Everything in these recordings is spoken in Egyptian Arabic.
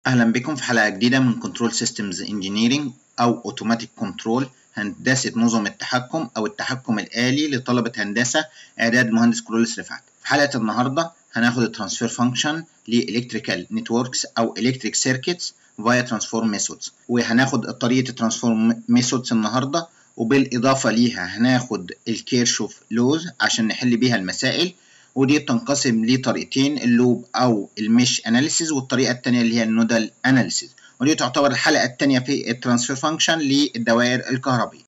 أهلا بكم في حلقة جديدة من كنترول سيستمز انجينيرنج أو اوتوماتيك كنترول هندسة نظم التحكم أو التحكم الآلي لطلبة هندسة إعداد مهندس كرولس رفعت. في حلقة النهاردة هناخد الترانسفير فانكشن لإلكتريكال نتوركس أو إلكتريك سيركتس فايا ترانسفورم ميثودز وهناخد طريقة الترانسفورم ميثودز النهاردة وبالإضافة ليها هناخد الكيرشوف لوز عشان نحل بيها المسائل ودي بتنقسم لطريقتين اللوب او المش اناليسيز والطريقه الثانيه اللي هي النودال اناليسيز ودي تعتبر الحلقه الثانيه في الترانسفير فانكشن للدوائر الكهربيه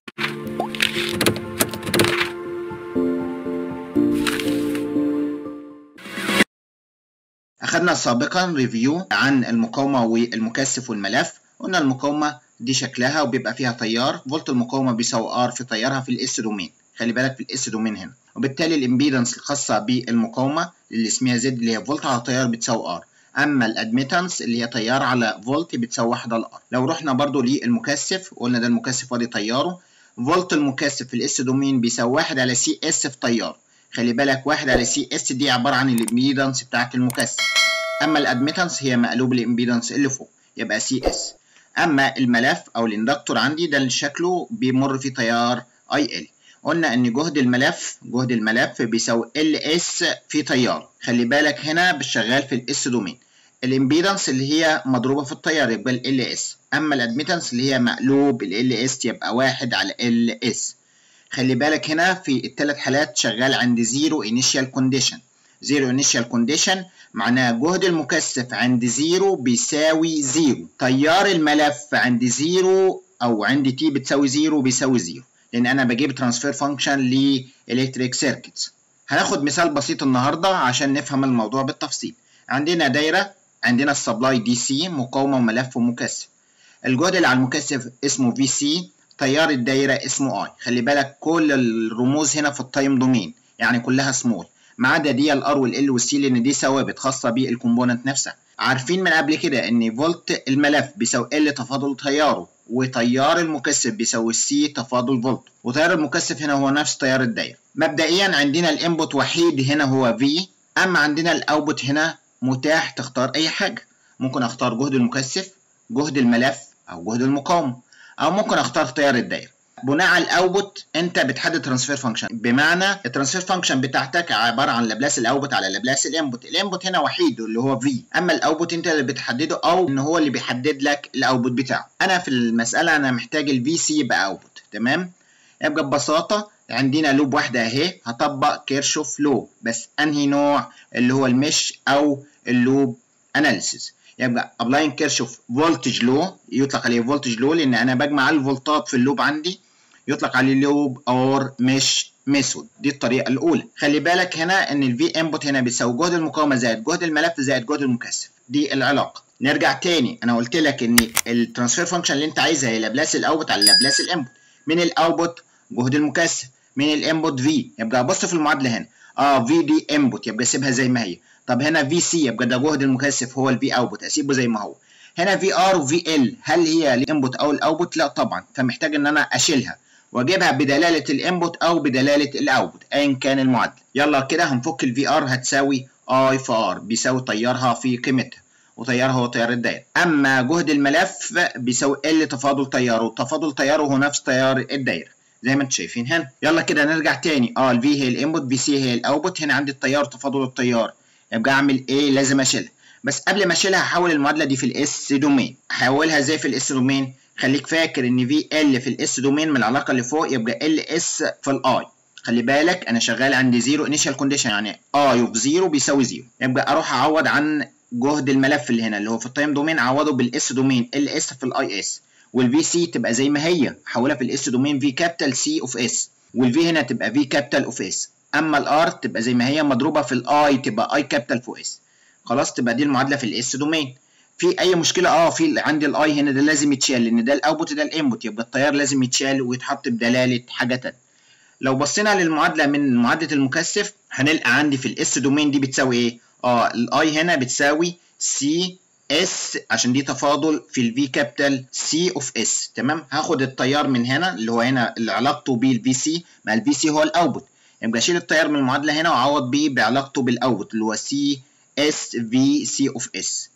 اخذنا سابقا ريفيو عن المقاومه والمكثف والملف قلنا المقاومه دي شكلها وبيبقى فيها تيار فولت المقاومه بيساوي ار في تيارها في الاس دومين خلي بالك في الاس دومين هنا وبالتالي الامبيدنس الخاصه بالمقاومه اللي اسمها زد اللي هي فولت على تيار بتساوي ار اما الادميتنس اللي هي تيار على فولت بتساوي 1 على ار لو رحنا برضو للمكثف قلنا ده المكثف وادي تياره فولت المكثف في الاس دومين بيساوي 1 على سي اس في تيار خلي بالك 1 على سي اس دي عباره عن الامبيدنس بتاعت المكثف اما الادميتنس هي مقلوب الامبيدنس اللي فوق يبقى سي اس اما الملف او الاندكتور عندي ده اللي شكله بيمر فيه تيار اي ال قلنا ان جهد الملف جهد الملف بيساوي ال اس في تيار خلي بالك هنا بالشغال في الاس دومين الامبيدنس اللي هي مضروبه في التيار يبقى ال اس اما الادميتنس اللي هي مقلوب ال اس يبقى واحد على ال اس خلي بالك هنا في الثلاث حالات شغال عند زيرو انيشال كونديشن زيرو انيشال كونديشن معناها جهد المكثف عند زيرو بيساوي زيرو تيار الملف عند زيرو او عند تي بتساوي زيرو بيساوي زيرو لان انا بجيب ترانسفير فانكشن لالكتريك سيركتس هناخد مثال بسيط النهارده عشان نفهم الموضوع بالتفصيل عندنا دايره عندنا السبلاي دي سي مقاومه وملف ومكثف الجهد اللي على المكثف اسمه في سي تيار الدايره اسمه اي خلي بالك كل الرموز هنا في التايم دومين يعني كلها سمول ما عدا دي الار والال والسي لان دي ثوابت خاصه بالكومبوننت نفسها عارفين من قبل كده ان فولت الملف بيساوي ال تفاضل تياره وتيار المكثف بيساوي سي تفاضل فولت وتيار المكثف هنا هو نفس تيار الدايره مبدئيا عندنا الانبوت وحيد هنا هو في اما عندنا الاوتبوت هنا متاح تختار اي حاجه ممكن اختار جهد المكثف جهد الملف او جهد المقاومه او ممكن اختار تيار الدايره بناء على الاوتبوت انت بتحدد ترانسفير فانكشن بمعنى الترانسفير فانكشن بتاعتك عباره عن لابلاس الاوتبوت على لابلاس الانبوت الانبوت هنا وحيد اللي هو في اما الاوتبوت انت اللي بتحدده او ان هو اللي بيحدد لك الاوتبوت بتاعه انا في المساله انا محتاج الفي سي يبقى اوتبوت تمام يبقى ببساطه عندنا لوب واحده اهي هطبق كيرشوف لو بس انهي نوع اللي هو المش او اللوب اناليسيس يبقى ابلاين كيرشوف فولتج لو يطلق عليه فولتج لو لان انا بجمع الفولتات في اللوب عندي يطلق عليه لوب اور مش ميثود دي الطريقه الاولى خلي بالك هنا ان الفي انبوت هنا بيساوي جهد المقاومه زائد جهد الملف زائد جهد المكثف دي العلاقه نرجع تاني انا قلت لك ان الترانسفير فانكشن اللي انت عايزها هي لابلاس الاوتبوت على لابلاس الانبوت من الاوتبوت جهد المكثف من الانبوت في يبقى بص في المعادله هنا اه في دي انبوت يبقى سيبها زي ما هي طب هنا في سي يبقى ده جهد المكثف هو الفي اوتبوت اسيبه زي ما هو هنا في ار وفي ال هل هي الانبوت او الاوتبوت لا طبعا فمحتاج ان انا اشيلها واجيبها بدلاله الانبوت او بدلاله الاوتبوت ايا كان المعادله يلا كده هنفك الفي ار هتساوي اي في ار بيساوي تيارها في قيمتها وتيارها هو تيار الدايره اما جهد الملف بيساوي ال تفاضل تياره وتفاضل تياره هو نفس تيار الدايره زي ما انتم شايفين هنا يلا كده نرجع تاني اه الفي هي الانبوت في سي هي الاوتبوت هنا عندي التيار تفاضل التيار يبقى اعمل ايه لازم اشيلها بس قبل ما اشيلها هحول المعادله دي في الاس دومين هحولها ازاي في الاس دومين خليك فاكر ان في ال في الاس دومين من العلاقه اللي فوق يبقى ال اس في الاي خلي بالك انا شغال عندي زيرو انيشال كونديشن يعني اي اوف زيرو بيساوي زيرو يبقى اروح اعوض عن جهد الملف اللي هنا اللي هو في التايم دومين اعوضه بالاس دومين ال اس في الاي اس والفي سي تبقى زي ما هي احولها في الاس دومين في كابيتال سي اوف اس والفي هنا تبقى في كابيتال اوف اس اما الار تبقى زي ما هي مضروبه في الاي تبقى اي كابيتال فوق اس خلاص تبقى دي المعادله في الاس دومين في اي مشكله اه في عندي الاي هنا ده لازم يتشال لان ده الاوتبوت ده الانبوت يبقى التيار لازم يتشال ويتحط بدلاله حاجه ثانيه لو بصينا للمعادله من معادله المكثف هنلقى عندي في الاس دومين دي بتساوي ايه اه الاي هنا بتساوي سي اس عشان دي تفاضل في الفي كابيتال سي اوف اس تمام هاخد التيار من هنا اللي هو هنا اللي علاقته بالفي سي ما الفي سي هو الاوتبوت يبقى اشيل التيار من المعادله هنا واعوض بيه بعلاقته بالاوتبوت اللي هو سي اس في سي اوف اس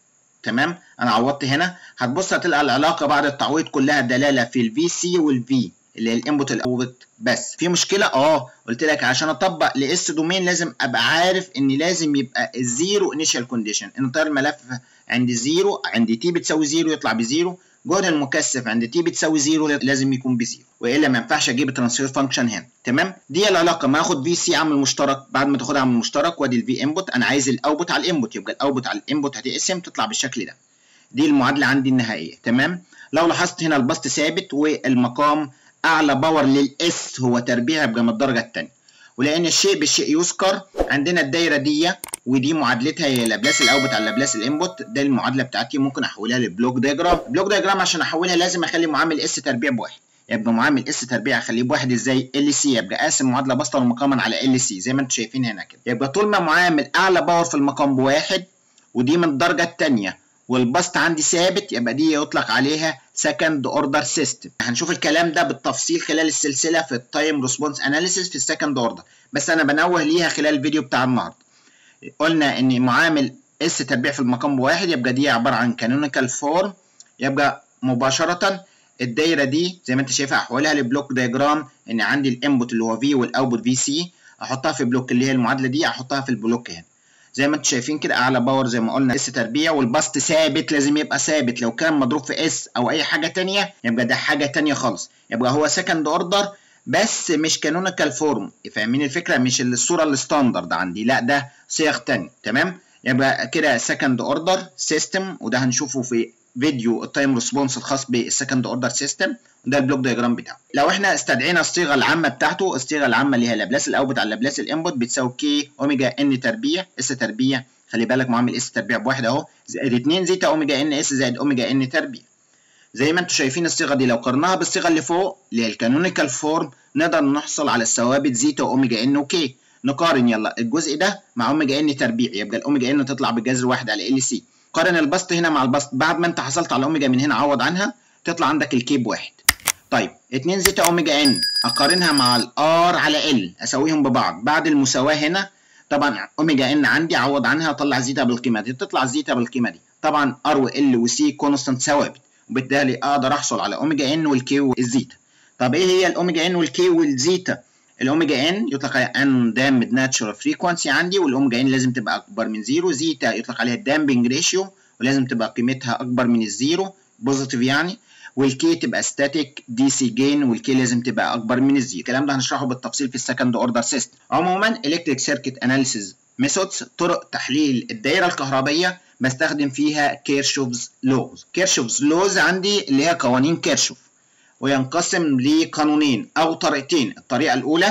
تمام انا عوضت هنا هتبص هتلقى العلاقه بعد التعويض كلها دلاله في الفي سي والفي اللي هي الانبوت الاوتبوت بس في مشكله اه قلت لك عشان اطبق لاس دومين لازم ابقى عارف ان لازم يبقى الزيرو انيشال كونديشن ان طير الملف عند زيرو عند تي بتساوي زيرو يطلع بزيرو جهد المكثف عند تي بتساوي زيرو لازم يكون بزيرو والا ما ينفعش اجيب الترانسفير فانكشن هنا تمام دي العلاقه ما اخد في سي عامل مشترك بعد ما تاخدها عامل مشترك وادي الفي انبوت انا عايز الاوتبوت على الانبوت يبقى الاوتبوت على الانبوت هتقسم تطلع بالشكل ده دي المعادله عندي النهائيه تمام لو لاحظت هنا البسط ثابت والمقام اعلى باور للاس هو تربيع يبقى من الدرجه الثانيه ولان الشيء بالشيء يذكر عندنا الدايره دي ودي معادلتها هي لابلاس الاوتبوت على لابلاس الانبوت ده المعادله بتاعتي ممكن احولها لبلوك دياجرام بلوك دياجرام عشان احولها لازم اخلي معامل اس تربيع بواحد يبقى معامل اس تربيع اخليه بواحد ازاي ال سي يبقى قاسم معادله بسطا ومقاما على ال سي زي ما انتم شايفين هنا كده يبقى طول ما معامل اعلى باور في المقام بواحد ودي من الدرجه الثانيه والبسط عندي ثابت يبقى دي يطلق عليها سكند اوردر سيستم هنشوف الكلام ده بالتفصيل خلال السلسله في التايم ريسبونس اناليسيس في السكند اوردر بس انا بنوه ليها خلال الفيديو بتاع النهارده قلنا ان معامل اس تربيع في المقام بواحد يبقى دي عباره عن كانونيكال فورم يبقى مباشره الدايره دي زي ما انت شايفها احولها لبلوك دياجرام ان عندي الانبوت اللي هو في والاوتبوت في سي احطها في بلوك اللي هي المعادله دي احطها في البلوك هنا زي ما انتم شايفين كده اعلى باور زي ما قلنا اس تربيع والبسط ثابت لازم يبقى ثابت لو كان مضروب في اس او اي حاجه ثانيه يبقى ده حاجه ثانيه خالص يبقى هو سكند اوردر بس مش كانونيكال فورم فاهمين الفكره مش الصوره الستاندرد عندي لا ده صيغ ثانيه تمام يبقى كده سكند اوردر سيستم وده هنشوفه في فيديو التايم ريسبونس الخاص بالسكند اوردر سيستم وده البلوك دياجرام بتاعه لو احنا استدعينا الصيغه العامه بتاعته الصيغه العامه اللي هي لابلاس الاوتبوت على لابلاس الانبوت بتساوي كي اوميجا ان تربيع اس تربيع خلي بالك معامل اس تربيع بواحد اهو زائد 2 زيتا اوميجا ان اس زائد اوميجا ان تربيع زي ما انتم شايفين الصيغه دي لو قرناها بالصيغه اللي فوق اللي هي الكانونيكال فورم نقدر نحصل على الثوابت زيتا اوميجا ان وكي نقارن يلا الجزء ده مع اوميجا ان تربيع يبقى الاوميجا ان تطلع بجذر واحد على ال سي قارن البسط هنا مع البسط بعد ما انت حصلت على اوميجا من هنا عوض عنها تطلع عندك الكي بواحد طيب 2 زيتا اوميجا ان اقارنها مع الار على ال اساويهم ببعض بعد المساواه هنا طبعا اوميجا ان عندي اعوض عنها اطلع زيتا بالقيمه دي تطلع زيتا بالقيمه دي طبعا ار وال وسي كونستانت ثوابت وبالتالي اقدر احصل على اوميجا ان والكي والزيتا طب ايه هي الاوميجا ان والكي والزيتا الاوميجا ان يطلق عليها ان دامد ناتشورال فريكوانسي عندي والاوميجا ان لازم تبقى اكبر من زيرو زيتا يطلق عليها الدامبنج ريشيو ولازم تبقى قيمتها اكبر من الزيرو بوزيتيف يعني والكي تبقى ستاتيك دي سي جين والكي لازم تبقى اكبر من الزيرو الكلام ده هنشرحه بالتفصيل في السكند اوردر سيستم عموما الكتريك سيركت اناليسيز ميثودز طرق تحليل الدائره الكهربيه بستخدم فيها كيرشوفز لوز كيرشوفز لوز عندي اللي هي قوانين كيرشوف وينقسم لقانونين او طريقتين الطريقه الاولى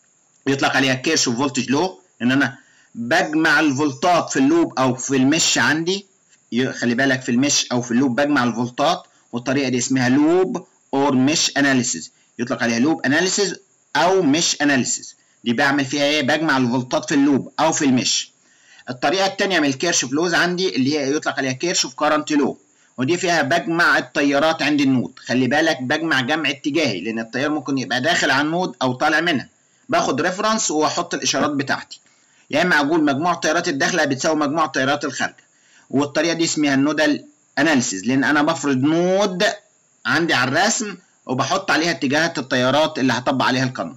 يطلق عليها كيرشوف فولتج لو ان انا بجمع الفولتات في اللوب او في المش عندي خلي بالك في المش او في اللوب بجمع الفولتات والطريقه دي اسمها لوب اور مش اناليسيز يطلق عليها لوب اناليسيز او مش اناليسيز دي بعمل فيها ايه بجمع الفولتات في اللوب او في المش الطريقه الثانيه من الكيرشوف لوز عندي اللي هي يطلق عليها كيرشوف كارنت لو ودي فيها بجمع التيارات عند النود خلي بالك بجمع جمع اتجاهي لان التيار ممكن يبقى داخل على النود او طالع منها باخد ريفرنس واحط الاشارات بتاعتي يا اما اقول مجموع التيارات الداخله بتساوي مجموع التيارات الخارجه والطريقه دي اسمها النودال اناليسيز لان انا بفرض نود عندي على الرسم وبحط عليها اتجاهات التيارات اللي هطبق عليها القانون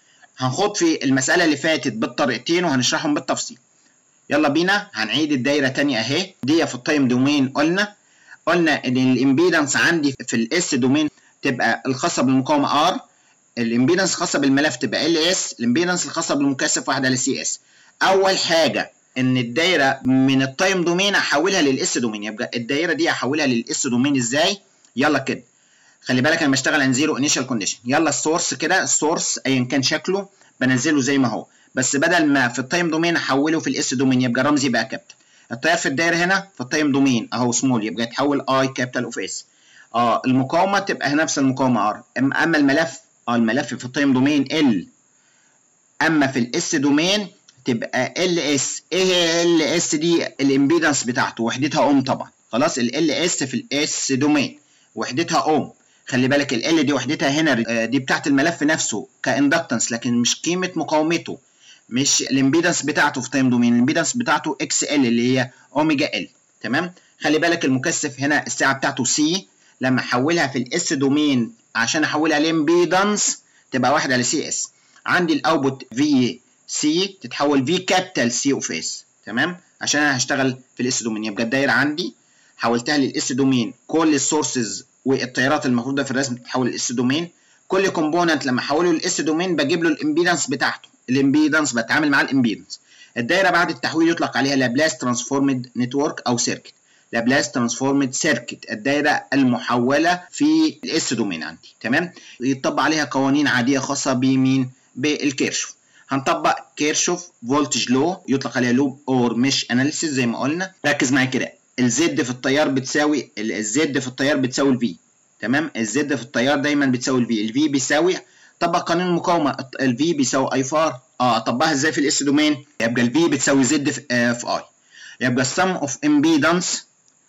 هنخوض في المساله اللي فاتت بالطريقتين وهنشرحهم بالتفصيل يلا بينا هنعيد الدايره تانية اهي دي في التايم دومين قلنا قلنا ان الامبيدنس عندي في الاس دومين تبقى الخاصه بالمقاومه ار الامبيدنس الخاصه بالملف تبقى ال اس الامبيدنس الخاصه بالمكثف واحد على سي اس اول حاجه ان الدايره من التايم دومين احولها للاس دومين يبقى الدايره دي احولها للاس دومين ازاي يلا كده خلي بالك انا بشتغل عن زيرو انيشال كونديشن يلا السورس كده السورس ايا كان شكله بنزله زي ما هو بس بدل ما في التايم دومين احوله في الاس دومين يبقى رمزي بقى كابيتال التيار في الدايره هنا في التايم دومين اهو سمول يبقى يتحول اي كابيتال اوف اس اه المقاومه تبقى نفس المقاومه ار اما الملف اه الملف في التايم دومين ال اما في الاس دومين تبقى ال اس ايه هي ال اس دي الامبيدنس بتاعته وحدتها اوم طبعا خلاص ال اس في الاس دومين وحدتها اوم خلي بالك ال دي وحدتها هنا دي بتاعت الملف نفسه كاندكتنس لكن مش قيمه مقاومته مش الامبيدنس بتاعته في تايم دومين الامبيدنس بتاعته اكس ال اللي هي اوميجا ال تمام خلي بالك المكثف هنا الساعه بتاعته سي لما احولها في الاس دومين عشان احولها لامبيدنس تبقى واحد على سي اس عندي الاوتبوت في سي تتحول في كابيتال سي اوف اس تمام عشان انا هشتغل في الاس دومين يبقى الدايره عندي حولتها للاس دومين كل السورسز والتيارات المفروضه في الرسم تتحول للاس دومين كل كومبوننت لما احوله للاس دومين بجيب له الامبيدنس بتاعته الامبيدنس بتعامل مع الامبيدنس الدايره بعد التحويل يطلق عليها لابلاس ترانسفورمد نتورك او سيركت لابلاس ترانسفورمد سيركت الدايره المحوله في الاس دومين عندي تمام يطبق عليها قوانين عاديه خاصه بمين بالكيرشوف هنطبق كيرشوف فولتج لو يطلق عليها لوب اور مش اناليسيس زي ما قلنا ركز معايا كده الزد في التيار بتساوي الزد في التيار بتساوي الفي تمام الزد في التيار دايما بتساوي الفي الفي بيساوي طبق قانون المقاومه الفي بيساوي اي فار اه اطبقها ازاي في الاس دومين يبقى الفي بتساوي زد في, آه في اي يبقى السم اوف امبيدنس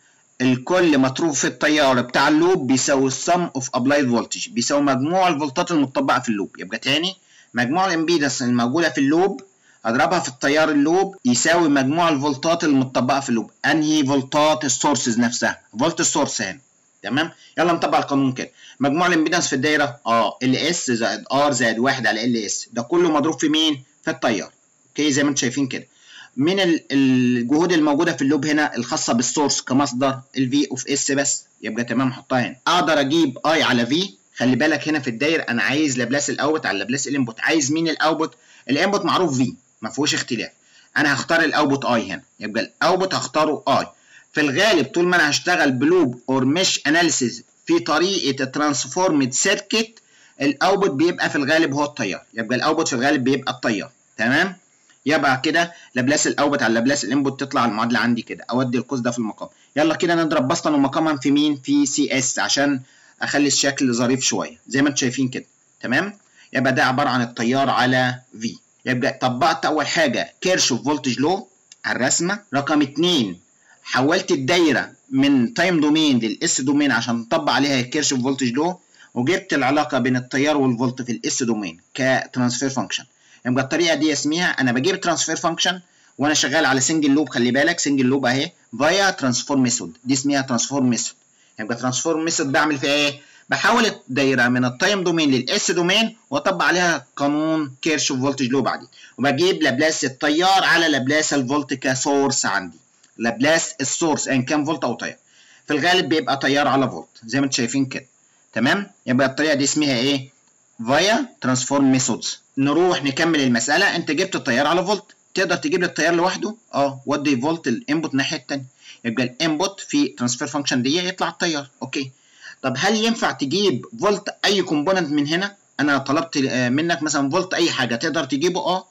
الكل مطروح في التيار بتاع اللوب بيساوي السم اوف ابلايد فولتج بيساوي مجموع الفولتات المطبقه في اللوب يبقى تاني مجموع الامبيدنس الموجوده في اللوب اضربها في التيار اللوب يساوي مجموع الفولتات المطبقه في اللوب انهي فولتات السورسز نفسها فولت السورس هنا تمام يلا نطبق القانون كده مجموع الامبيدنس في الدايره اه ال اس زائد ار زائد 1 على ال اس ده كله مضروب في مين في التيار اوكي زي ما انتم شايفين كده من الجهود الموجوده في اللوب هنا الخاصه بالسورس كمصدر الفي اوف اس بس يبقى تمام احطها هنا اقدر اجيب اي على في خلي بالك هنا في الدايره انا عايز لابلاس الاوت على لابلاس الانبوت عايز مين الاوتبوت الانبوت معروف في ما فيهوش اختلاف انا هختار الاوتبوت اي هنا يبقى الاوتبوت هختاره اي في الغالب طول ما انا هشتغل بلوب اور مش اناليسيز في طريقه الترانسفورمد سيركت الاوتبوت بيبقى في الغالب هو التيار يبقى الاوتبوت في الغالب بيبقى التيار تمام يبقى كده لابلاس الاوتبوت على لابلاس الانبوت تطلع المعادله عندي كده اودي القوس ده في المقام يلا كده نضرب بسطا ومقاما في مين في سي اس عشان اخلي الشكل ظريف شويه زي ما انتم شايفين كده تمام يبقى ده عباره عن التيار على في يبقى طبقت اول حاجه كيرشوف فولتج لو على الرسمه رقم 2 حولت الدايره من تايم دومين للاس دومين عشان نطبق عليها كيرشوف فولتج لو وجبت العلاقه بين التيار والفولت في الاس دومين كترانسفير فانكشن يبقى الطريقه دي اسمها انا بجيب ترانسفير فانكشن وانا شغال على سنجل لوب خلي بالك سنجل لوب اهي فايا ترانسفورم ميثود دي اسمها ترانسفورم ميثود يبقى ترانسفورم ميثود بعمل فيها ايه بحول الدايره من التايم دومين للاس دومين واطبق عليها قانون كيرشوف فولتج لو بعدين وبجيب لابلاس التيار على لابلاس الفولت كسورس عندي لابلاس السورس ان كان فولت او تيار في الغالب بيبقى تيار على فولت زي ما انتم شايفين كده تمام يبقى الطريقه دي اسمها ايه فايا ترانسفورم ميثودز نروح نكمل المساله انت جبت التيار على فولت تقدر تجيب لي التيار لوحده اه ودي فولت الانبوت الناحيه الثانيه يبقى الانبوت في ترانسفير فانكشن دي يطلع التيار اوكي طب هل ينفع تجيب فولت اي كومبوننت من هنا انا طلبت منك مثلا فولت اي حاجه تقدر تجيبه اه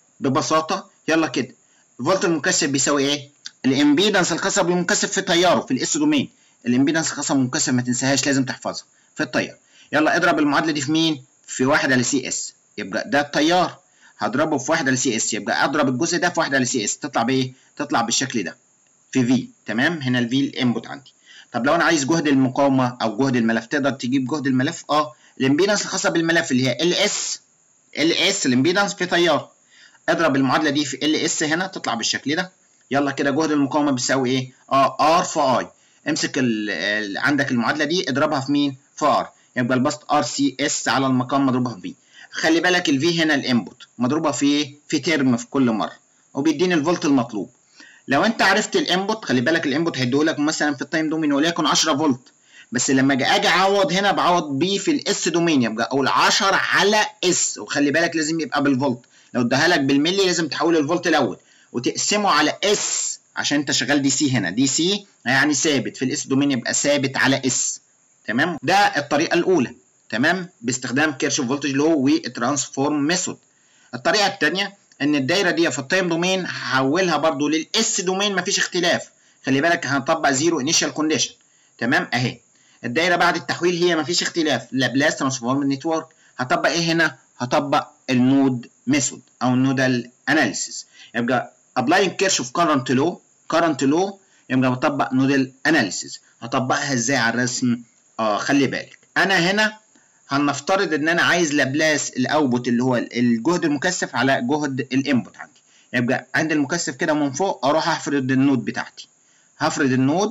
ببساطه يلا كده فولت المكثف بيساوي ايه الامبيدنس الخاصه بالمكثف في تياره في الاس دومين الامبيدنس الخاصه بالمكثف ما تنساهاش لازم تحفظها في التيار يلا اضرب المعادله دي في مين في 1 على سي اس يبقى ده التيار هضربه في 1 على سي اس يبقى اضرب الجزء ده في 1 على سي اس تطلع بايه تطلع بالشكل ده في في تمام هنا الفي الانبوت عندي طب لو انا عايز جهد المقاومه او جهد الملف تقدر تجيب جهد الملف اه الامبيدنس الخاصه بالملف اللي هي ال اس ال اس الامبيدنس في تيار اضرب المعادله دي في ال اس هنا تطلع بالشكل ده يلا كده جهد المقاومه بيساوي ايه اه ار في اي امسك ال ال عندك المعادله دي اضربها في مين في ار يبقى البسط ار سي اس على المقام مضروبه في في خلي بالك الفي هنا الانبوت مضروبه في ايه في ترم في كل مره وبيديني الفولت المطلوب لو انت عرفت الانبوت خلي بالك الانبوت هيديهولك مثلا في التايم دومين وليكن 10 فولت بس لما اجي اجي اعوض هنا بعوض بيه في الاس دومين يبقى اقول 10 على اس وخلي بالك لازم يبقى بالفولت لو اداها لك بالملي لازم تحول الفولت الاول وتقسمه على اس عشان انت شغال دي سي هنا دي سي يعني ثابت في الاس دومين يبقى ثابت على اس تمام ده الطريقه الاولى تمام باستخدام كيرشوف فولتج لو وترانسفورم ميثود الطريقه الثانيه ان الدايره دي في التايم دومين هحولها برضو للاس دومين مفيش اختلاف خلي بالك هنطبق زيرو انيشال كونديشن تمام اهي الدايره بعد التحويل هي مفيش اختلاف لابلاس ترانسفورم نتورك هطبق ايه هنا هطبق النود ميثود او النودال اناليسيس يبقى ابلاينج كيرشوف كارنت لو كارنت لو يبقى بطبق نودال اناليسيس هطبقها ازاي على الرسم اه خلي بالك انا هنا هنفترض ان انا عايز لابلاس الاوتبوت اللي هو الجهد المكثف على جهد الانبوت عندي يبقى عند المكثف كده من فوق اروح افرض النود بتاعتي هفرض النود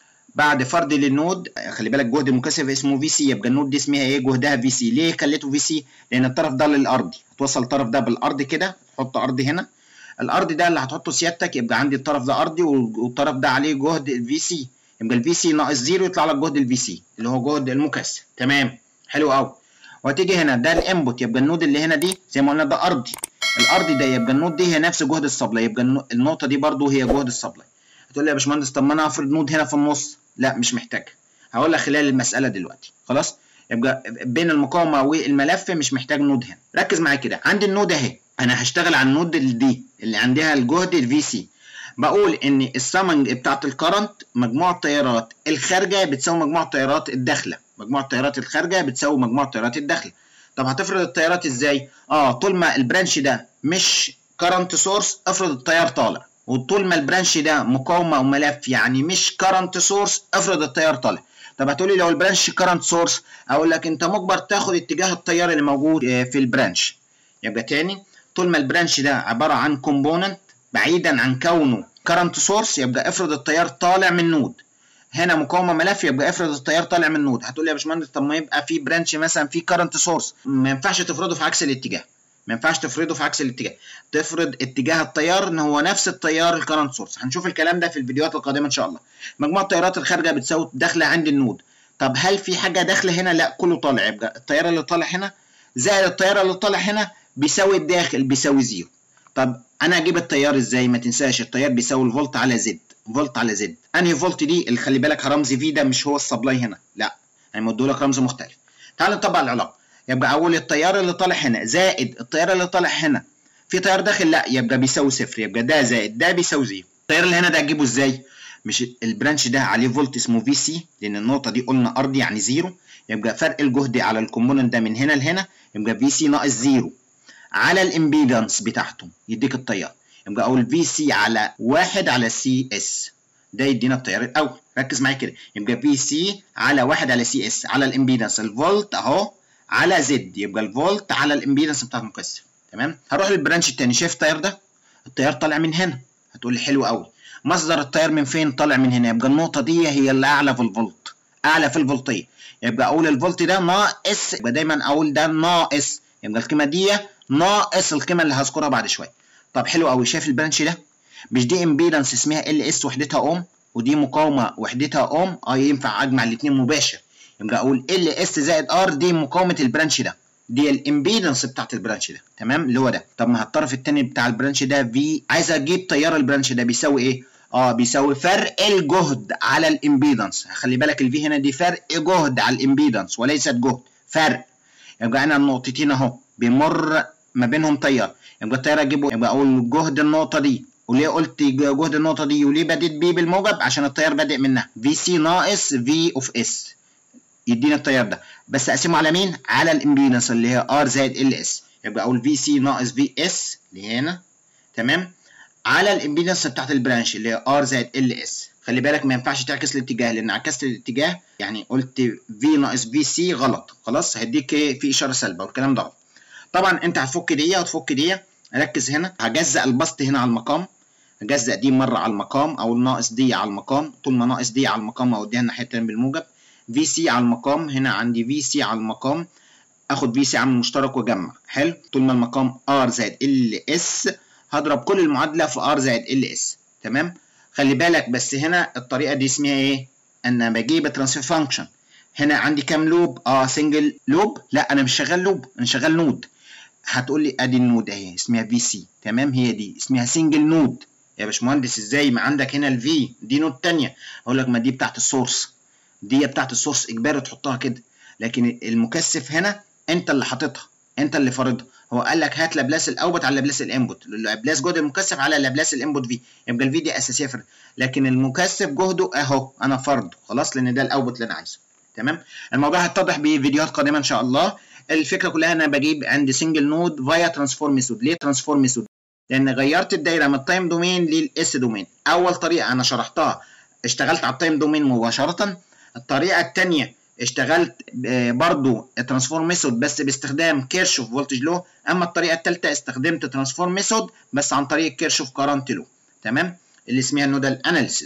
بعد فرض للنود خلي بالك جهد المكثف اسمه في سي يبقى النود دي اسمها ايه جهدها في سي ليه خليته في سي لان الطرف ده للارضي هتوصل الطرف ده بالارض كده تحط ارض هنا الارض ده اللي هتحطه سيادتك يبقى عندي الطرف ده ارضي والطرف ده عليه جهد في سي يبقى الفي سي ناقص زيرو يطلع لك جهد الفي سي اللي هو جهد المكثف تمام حلو قوي وهتيجي هنا ده الانبوت يبقى النود اللي هنا دي زي ما قلنا ده ارضي الارضي ده يبقى النود دي هي نفس جهد السبلاي يبقى النقطه دي برضو هي جهد السبلاي هتقول لي يا باشمهندس طب ما انا افرض نود هنا في النص لا مش محتاج هقول لك خلال المساله دلوقتي خلاص يبقى بين المقاومه والملف مش محتاج نود هنا ركز معايا كده عندي النود اهي انا هشتغل على النود دي اللي عندها الجهد الفي سي بقول ان السمنج بتاعت الكرنت مجموع التيارات الخارجه بتساوي مجموع التيارات الداخله مجموع التيارات الخارجه بتساوي مجموع التيارات الداخله طب هتفرض التيارات ازاي اه طول ما البرانش ده مش كرنت سورس افرض التيار طالع وطول ما البرانش ده مقاومه وملف يعني مش كرنت سورس افرض التيار طالع طب هتقولي لو البرانش كرنت سورس اقول لك انت مجبر تاخد اتجاه التيار اللي موجود في البرانش يبقى تاني طول ما البرانش ده عباره عن كومبوننت بعيدا عن كونه كرنت سورس يبقى افرض التيار طالع من نود هنا مقاومه ملف يبقى افرض التيار طالع من نود هتقول لي يا باشمهندس طب ما يبقى في برانش مثلا في كرنت سورس ما ينفعش تفرضه في عكس الاتجاه ما ينفعش تفرضه في عكس الاتجاه تفرض اتجاه التيار ان هو نفس التيار الكرنت سورس هنشوف الكلام ده في الفيديوهات القادمه ان شاء الله مجموع التيارات الخارجه بتساوي داخله عند النود طب هل في حاجه داخله هنا لا كله طالع يبقى التيار اللي طالع هنا زائد التيار اللي طالع هنا بيساوي الداخل بيساوي زيرو طب انا اجيب التيار ازاي ما تنساش التيار بيساوي الفولت على زد فولت على زد انهي فولت دي اللي خلي بالك رمز في ده مش هو السبلاي هنا لا انا مديه لك رمز مختلف تعال نطبق العلاقه يبقى اول التيار اللي طالع هنا زائد التيار اللي طالع هنا في تيار داخل لا يبقى بيساوي صفر يبقى ده زائد ده بيساوي زيرو التيار اللي هنا ده اجيبه ازاي مش البرانش ده عليه فولت اسمه في سي لان النقطه دي قلنا ارضي يعني زيرو يبقى فرق الجهد على الكومبوننت ده من هنا لهنا يبقى في سي ناقص زيرو على الامبيدنس بتاعته يديك التيار يبقى اقول في سي على واحد على سي اس ده يدينا التيار الاول ركز معايا كده يبقى في سي على واحد على سي اس على الامبيدنس الفولت اهو على زد يبقى الفولت على الامبيدنس بتاع المكثف تمام هروح للبرانش الثاني شايف التيار ده التيار طالع من هنا هتقول لي حلو قوي مصدر التيار من فين طالع من هنا يبقى النقطه دي هي اللي اعلى في الفولت اعلى في الفولتيه يبقى اقول الفولت ده ناقص يبقى دايما اقول ده ناقص يبقى القيمه دي ناقص القيمه اللي هذكرها بعد شويه طب حلو قوي شايف البرانش ده مش دي امبيدنس اسمها ال اس وحدتها اوم ودي مقاومه وحدتها اوم اه ينفع اجمع الاثنين مباشر يبقى اقول ال اس زائد ار دي مقاومه البرانش ده دي الامبيدنس بتاعت البرانش ده تمام اللي هو ده طب ما الطرف الثاني بتاع البرانش ده في عايز اجيب تيار البرانش ده بيساوي ايه اه بيساوي فرق الجهد على الامبيدنس خلي بالك الفي هنا دي فرق جهد على الامبيدنس وليست جهد فرق يبقى انا النقطتين اهو بيمر ما بينهم تيار يبقى التيار اجيبه يبقى اقول جهد النقطه دي وليه قلت جهد النقطه دي وليه بديت بيه بالموجب عشان التيار بادئ منها في سي ناقص في اوف اس يدينا التيار ده بس اقسمه على مين على الامبيدنس اللي هي ار زائد ال اس يبقى اقول في سي ناقص في اس اللي هنا تمام على الامبيدنس بتاعت البرانش اللي هي ار زائد ال اس خلي بالك ما ينفعش تعكس الاتجاه لان عكست الاتجاه يعني قلت في ناقص في سي غلط خلاص هديك في اشاره سالبه والكلام ده طبعا انت هتفك دي وتفك دي ركز هنا هجزأ البسط هنا على المقام هجزأ دي مره على المقام او الناقص دي على المقام طول ما ناقص دي على المقام اوديها الناحيه الثانيه بالموجب في سي على المقام هنا عندي في سي على المقام اخد في سي عامل مشترك واجمع حلو طول ما المقام ار زائد ال اس هضرب كل المعادله في ار زائد ال اس تمام خلي بالك بس هنا الطريقه دي اسمها ايه انا بجيب ترانسفير فانكشن هنا عندي كام لوب اه سنجل لوب لا انا مش شغال لوب انا شغال نود هتقول لي ادي النود اهي اسمها في سي تمام هي دي اسمها سنجل نود يا باشمهندس ازاي ما عندك هنا الفي دي نود تانية اقول لك ما دي بتاعت السورس دي بتاعت السورس اجباري تحطها كده لكن المكثف هنا انت اللي حاططها انت اللي فارضها هو قال لك هات لابلاس الاوتبوت على لابلاس الانبوت لابلاس جهد المكثف على لابلاس الانبوت في يبقى الفي دي اساسيه فرق لكن المكثف جهده اهو انا فرضه خلاص لان ده الاوتبوت اللي انا عايزه تمام الموضوع هيتضح بفيديوهات قادمه ان شاء الله الفكره كلها انا بجيب عند سنجل نود فايا ترانسفورم ميثود ليه ترانسفورم ميثود لان غيرت الدايره من التايم دومين للاس دومين اول طريقه انا شرحتها اشتغلت على التايم دومين مباشره الطريقه الثانيه اشتغلت برضو ترانسفورم ميثود بس باستخدام كيرشوف فولتج لو اما الطريقه الثالثه استخدمت ترانسفورم ميثود بس عن طريق كيرشوف كارنت لو تمام اللي اسمها النودال اناليسيس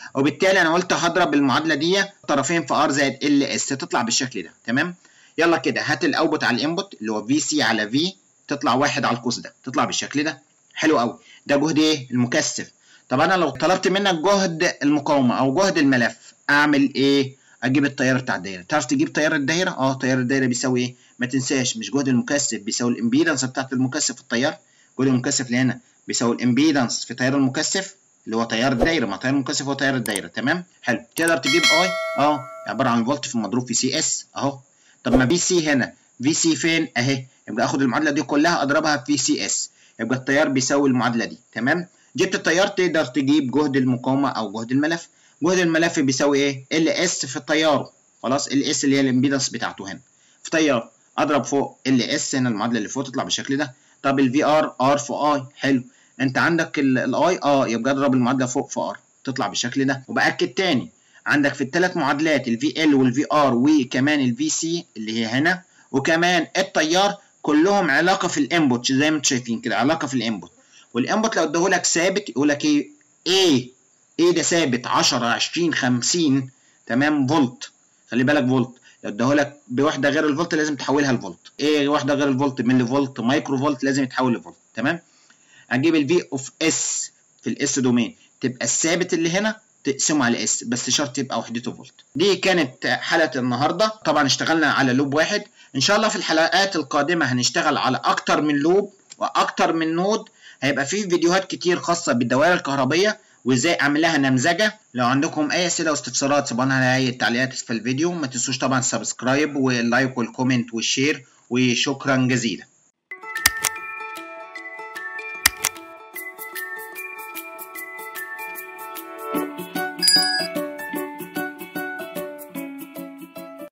وبالتالي انا قلت هضرب المعادله دي طرفين في ار زائد ال اس تطلع بالشكل ده تمام يلا كده هات الاوتبوت على الانبوت اللي هو في سي على في تطلع واحد على القوس ده تطلع بالشكل ده حلو قوي ده جهد ايه المكثف طب انا لو طلبت منك جهد المقاومه او جهد الملف اعمل ايه اجيب التيار بتاع الدايره تعرف تجيب تيار الدايره اه تيار الدايره بيساوي ايه ما تنساش مش جهد المكثف بيساوي الامبيدنس بتاعت المكثف في التيار جهد المكثف اللي هنا بيساوي الامبيدنس في تيار المكثف اللي هو تيار الدايره ما تيار المكثف هو تيار الدايره تمام حلو تقدر تجيب اي اه عباره عن فولت في المضروب في سي اس اهو طب ما في سي هنا في سي فين اهي يبقى اخد المعادله دي كلها اضربها في سي اس يبقى التيار بيساوي المعادله دي تمام جبت التيار تقدر تجيب جهد المقاومه او جهد الملف جهد الملف بيساوي ايه ال اس في تياره خلاص ال اس اللي هي الامبيدنس بتاعته هنا في تيار اضرب فوق ال اس هنا المعادله اللي فوق تطلع بالشكل ده طب الفي ار ار في اي حلو انت عندك الاي اه يبقى اضرب المعادله فوق في ار تطلع بالشكل ده وباكد تاني عندك في الثلاث معادلات الفي ال والفي ار وكمان الفي سي اللي هي هنا وكمان التيار كلهم علاقه في الانبوت زي ما انتم شايفين كده علاقه في الانبوت والانبوت لو اداهولك ثابت يقول لك ايه ايه ايه ده ثابت 10 20 50 تمام فولت خلي بالك فولت لو اداهولك بوحده غير الفولت لازم تحولها لفولت ايه واحده غير الفولت ملي فولت مايكرو فولت لازم يتحول لفولت تمام هنجيب الفي اوف اس في الاس دومين تبقى الثابت اللي هنا تقسمه على اس بس شرط يبقى وحدته فولت دي كانت حلقه النهارده طبعا اشتغلنا على لوب واحد ان شاء الله في الحلقات القادمه هنشتغل على اكتر من لوب واكتر من نود هيبقى فيه فيديوهات كتير خاصه بالدوائر الكهربيه وازاي اعمل لها نمذجه لو عندكم اي اسئله واستفسارات سيبونا على اي التعليقات في الفيديو ما تنسوش طبعا السبسكرايب واللايك والكومنت والشير وشكرا جزيلا